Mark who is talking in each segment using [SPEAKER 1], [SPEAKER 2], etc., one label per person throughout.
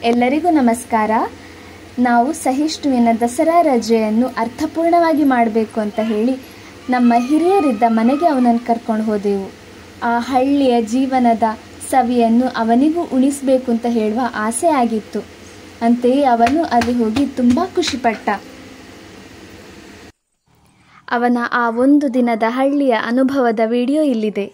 [SPEAKER 1] ಎಲ್ಲರಿಗೂ ನಮಸ್ಕಾರ ನಾವು ಸಹಿಷ್ಣುವಿನ ದಸರಾ ರಜೆಯನ್ನು ಅರ್ಥಪೂರ್ಣವಾಗಿ ಮಾಡಬೇಕು ಅಂತ ಹೇಳಿ ನಮ್ಮ ಹಿರಿಯರಿದ್ದ ಮನೆಗೆ ಅವನನ್ನು ಕರ್ಕೊಂಡು ಹೋದೆವು ಆ ಹಳ್ಳಿಯ ಜೀವನದ ಸವಿಯನ್ನು ಅವನಿಗೂ ಉಣಿಸಬೇಕು ಅಂತ ಹೇಳುವ ಆಸೆ ಆಗಿತ್ತು ಅಂತೆಯೇ ಅವನು ಅಲ್ಲಿ ಹೋಗಿ ತುಂಬ ಖುಷಿಪಟ್ಟ ಅವನ ಆ ಒಂದು ದಿನದ ಹಳ್ಳಿಯ ಅನುಭವದ ವಿಡಿಯೋ ಇಲ್ಲಿದೆ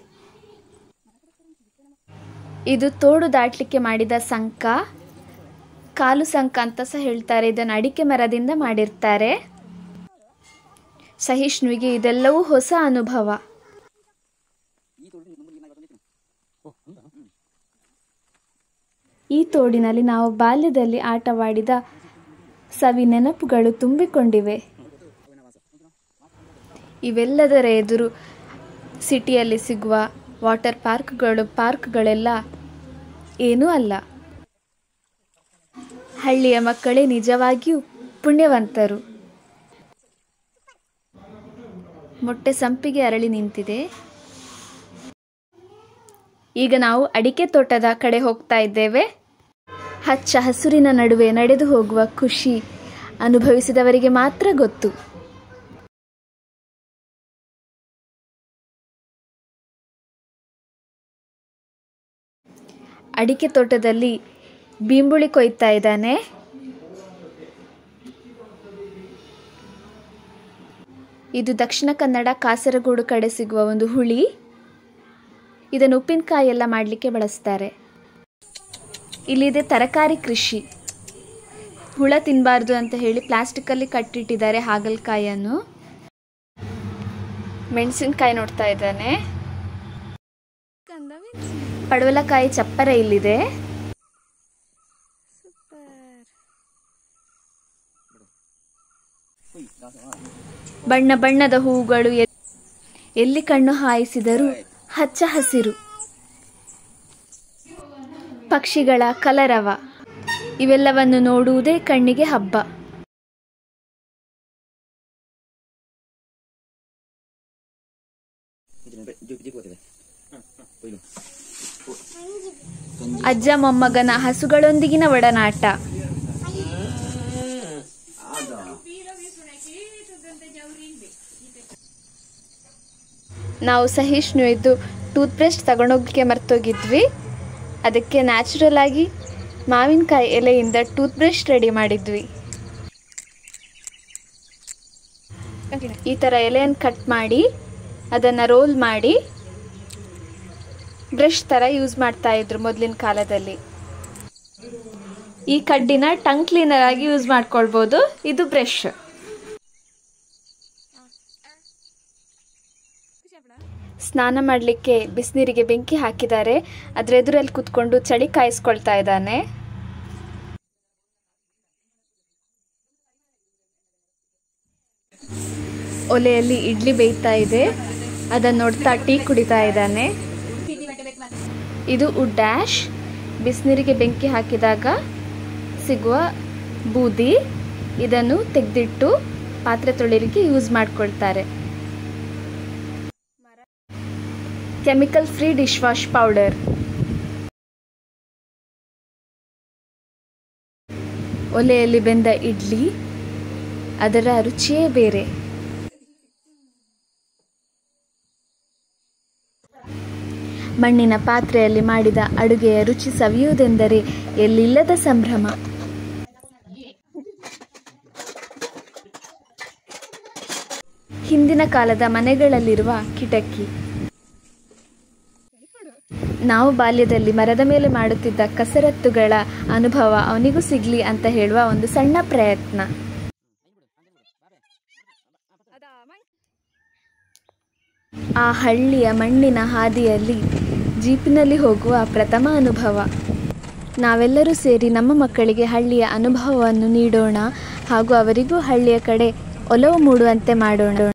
[SPEAKER 1] ಇದು ತೋಡು ದಾಟ್ಲಿಕ್ಕೆ ಮಾಡಿದ ಸಂಕ ಕಾಲು ಸಂಕ ಅಂತ ಸಹ ಹೇಳ್ತಾರೆ ಇದನ್ನು ಅಡಿಕೆ ಮರದಿಂದ ಮಾಡಿರ್ತಾರೆ ಸಹಿಷ್ಣುವಿಗೆ ಇದೆಲ್ಲವೂ ಹೊಸ ಅನುಭವ ಈ ತೋಡಿನಲ್ಲಿ ನಾವು ಬಾಲ್ಯದಲ್ಲಿ ಆಟವಾಡಿದ ಸವಿ ನೆನಪುಗಳು ತುಂಬಿಕೊಂಡಿವೆ ಇವೆಲ್ಲದರ ಎದುರು ಸಿಟಿಯಲ್ಲಿ ಸಿಗುವ ವಾಟರ್ ಪಾರ್ಕ್ಗಳು ಪಾರ್ಕ್ಗಳೆಲ್ಲ ಏನೂ ಅಲ್ಲ ಹಳ್ಳಿಯ ಮಕ್ಕಳೇ ನಿಜವಾಗಿಯೂ ಪುಣ್ಯವಂತರು ಮೊಟ್ಟೆ ಸಂಪಿಗೆ ಅರಳಿ ನಿಂತಿದೆ ಈಗ ನಾವು ಅಡಿಕೆ ತೋಟದ ಕಡೆ ಹೋಗ್ತಾ ಇದ್ದೇವೆ ಹಚ್ಚ ಹಸುರಿನ ನಡುವೆ ನಡೆದು ಹೋಗುವ ಖುಷಿ ಅನುಭವಿಸಿದವರಿಗೆ ಮಾತ್ರ ಗೊತ್ತು ಅಡಿಕೆ ತೋಟದಲ್ಲಿ ಬೀಂಬುಳಿ ಕೊಯ್ತಾ ಇದ್ದಾನೆ ಇದು ದಕ್ಷಿಣ ಕನ್ನಡ ಕಾಸರಗೋಡು ಕಡೆ ಸಿಗುವ ಒಂದು ಹುಳಿ ಇದನ್ನು ಉಪ್ಪಿನಕಾಯಿ ಎಲ್ಲ ಮಾಡಲಿಕ್ಕೆ ಬಳಸ್ತಾರೆ ಇಲ್ಲಿದೆ ತರಕಾರಿ ಕೃಷಿ ಹುಳ ತಿನ್ನಬಾರ್ದು ಅಂತ ಹೇಳಿ ಪ್ಲಾಸ್ಟಿಕ್ಕಲ್ಲಿ ಕಟ್ಟಿಟ್ಟಿದ್ದಾರೆ ಹಾಗಲಕಾಯಿಯನ್ನು ಮೆಣಸಿನಕಾಯಿ ನೋಡ್ತಾ ಇದ್ದಾನೆ ಪಡವಲಕಾಯಿ ಚಪ್ಪರ ಇಲ್ಲಿದೆ ಬಣ್ಣ ಬಣ್ಣದ ಹೂಗಳು ಎ- ಎಲ್ಲಿ ಕಣ್ಣು ಹಾಯಿಸಿದರೂ ಹಚ್ಚ ಹಸಿರು ಪಕ್ಷಿಗಳ ಕಲರವ ಇವೆಲ್ಲವನ್ನು ನೋಡುವುದೇ ಕಣ್ಣಿಗೆ ಹಬ್ಬ ಅಜ್ಜ ಮೊಮ್ಮಗನ ಹಸುಗಳೊಂದಿಗಿನ ಒಡನಾಟ ನಾವು ಸಹಿಷ್ಣು ಇದ್ದು ಟೂತ್ ಬ್ರಷ್ ತಗೊಂಡೋಗಲಿಕ್ಕೆ ಮರ್ತೋಗಿದ್ವಿ ಅದಕ್ಕೆ ನ್ಯಾಚುರಲ್ ಆಗಿ ಮಾವಿನಕಾಯಿ ಎಲೆಯಿಂದ ಟೂತ್ ಬ್ರಷ್ ರೆಡಿ ಮಾಡಿದ್ವಿ ಈ ಥರ ಎಲೆಯನ್ನು ಕಟ್ ಮಾಡಿ ಅದನ್ನು ರೋಲ್ ಮಾಡಿ ಬ್ರಷ್ ಥರ ಯೂಸ್ ಮಾಡ್ತಾ ಇದ್ರು ಮೊದಲಿನ ಕಾಲದಲ್ಲಿ ಈ ಕಡ್ಡಿನ ಟಂಗ್ ಕ್ಲೀನರ್ ಆಗಿ ಯೂಸ್ ಮಾಡ್ಕೊಳ್ಬೋದು ಇದು ಬ್ರಷ್ ಸ್ನಾನ ಮಾಡಲಿಕ್ಕೆ ಬಿಸಿನೀರಿಗೆ ಬೆಂಕಿ ಹಾಕಿದ್ದಾರೆ ಅದ್ರ ಎದುರಲ್ಲಿ ಕೂತ್ಕೊಂಡು ಚಳಿ ಕಾಯಿಸ್ಕೊಳ್ತಾ ಇದ್ದಾನೆ ಒಲೆಯಲ್ಲಿ ಇಡ್ಲಿ ಬೇಯ್ತಾ ಇದೆ ಅದನ್ನು ನೋಡ್ತಾ ಟೀ ಕುಡಿತಾ ಇದ್ದಾನೆ ಇದು ವುಡ್ ಡ್ಯಾಶ್ ಬಿಸಿನೀರಿಗೆ ಬೆಂಕಿ ಹಾಕಿದಾಗ ಸಿಗುವ ಬೂದಿ ಇದನ್ನು ತೆಗೆದಿಟ್ಟು ಪಾತ್ರೆ ತೊಳಿಲಿಕ್ಕೆ ಯೂಸ್ ಮಾಡ್ಕೊಳ್ತಾರೆ chemical free dish wash powder ಒಲೆಯಲ್ಲಿ ಬೆಂದ ಇಡ್ಲಿ ಅದರ ರುಚಿಯೇ ಬೇರೆ ಮಣ್ಣಿನ ಪಾತ್ರೆಯಲ್ಲಿ ಮಾಡಿದ ಅಡುಗೆಯ ರುಚಿ ಸವಿಯುವುದೆಂದರೆ ಎಲ್ಲಿಲ್ಲದ ಸಂಭ್ರಮ ಹಿಂದಿನ ಕಾಲದ ಮನೆಗಳಲ್ಲಿರುವ ಕಿಟಕಿ ನಾವು ಬಾಲ್ಯದಲ್ಲಿ ಮರದ ಮೇಲೆ ಮಾಡುತ್ತಿದ್ದ ಕಸರತ್ತುಗಳ ಅನುಭವ ಅವನಿಗೂ ಸಿಗ್ಲಿ ಅಂತ ಹೇಳುವ ಒಂದು ಸಣ್ಣ ಪ್ರಯತ್ನ ಆ ಹಳ್ಳಿಯ ಮಣ್ಣಿನ ಹಾದಿಯಲ್ಲಿ ಜೀಪಿನಲ್ಲಿ ಹೋಗುವ ಪ್ರಥಮ ಅನುಭವ ನಾವೆಲ್ಲರೂ ಸೇರಿ ನಮ್ಮ ಮಕ್ಕಳಿಗೆ ಹಳ್ಳಿಯ ಅನುಭವವನ್ನು ನೀಡೋಣ ಹಾಗೂ ಅವರಿಗೂ ಹಳ್ಳಿಯ ಕಡೆ ಒಲವು ಮೂಡುವಂತೆ ಮಾಡೋಣ